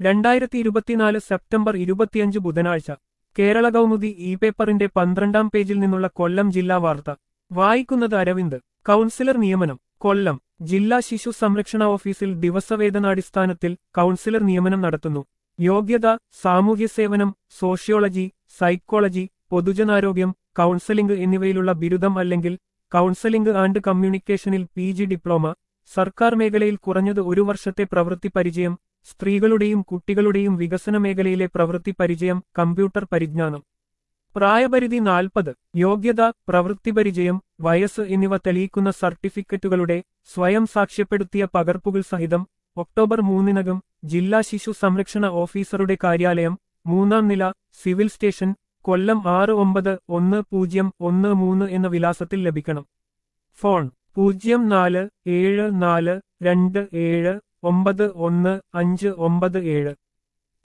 രണ്ടായിരത്തി ഇരുപത്തിനാല് സെപ്റ്റംബർ ഇരുപത്തിയഞ്ച് ബുധനാഴ്ച കേരള കൗമുദി ഇ പേപ്പറിന്റെ പന്ത്രണ്ടാം പേജിൽ നിന്നുള്ള കൊല്ലം ജില്ലാ വാർത്ത വായിക്കുന്നത് അരവിന്ദ് കൗൺസിലർ നിയമനം കൊല്ലം ജില്ലാ ശിശു സംരക്ഷണ ഓഫീസിൽ ദിവസവേതനാടിസ്ഥാനത്തിൽ കൗൺസിലർ നിയമനം നടത്തുന്നു യോഗ്യത സാമൂഹ്യ സേവനം സോഷ്യോളജി സൈക്കോളജി പൊതുജനാരോഗ്യം കൗൺസലിംഗ് എന്നിവയിലുള്ള ബിരുദം അല്ലെങ്കിൽ കൗൺസലിംഗ് ആൻഡ് കമ്മ്യൂണിക്കേഷനിൽ പി ജി ഡിപ്ലോമ സർക്കാർ മേഖലയിൽ കുറഞ്ഞത് ഒരു വർഷത്തെ പ്രവൃത്തി പരിചയം സ്ത്രീകളുടെയും കുട്ടികളുടെയും വികസന മേഖലയിലെ പ്രവൃത്തി പരിചയം കമ്പ്യൂട്ടർ പരിജ്ഞാനം പ്രായപരിധി നാൽപ്പത് യോഗ്യത പ്രവൃത്തി പരിചയം വയസ്സ് എന്നിവ തെളിയിക്കുന്ന സർട്ടിഫിക്കറ്റുകളുടെ സ്വയം സാക്ഷ്യപ്പെടുത്തിയ പകർപ്പുകൾ സഹിതം ഒക്ടോബർ മൂന്നിനകം ജില്ലാ ശിശു സംരക്ഷണ ഓഫീസറുടെ കാര്യാലയം മൂന്നാം നില സിവിൽ സ്റ്റേഷൻ കൊല്ലം ആറ് ഒമ്പത് ഒന്ന് പൂജ്യം ഒന്ന് മൂന്ന് എന്ന വിലാസത്തിൽ ലഭിക്കണം ഫോൺ പൂജ്യം നാല് ഏഴ് നാല് രണ്ട് ഏഴ് ഒമ്പത് ഒന്ന് അഞ്ച് ഒമ്പത് ഏഴ്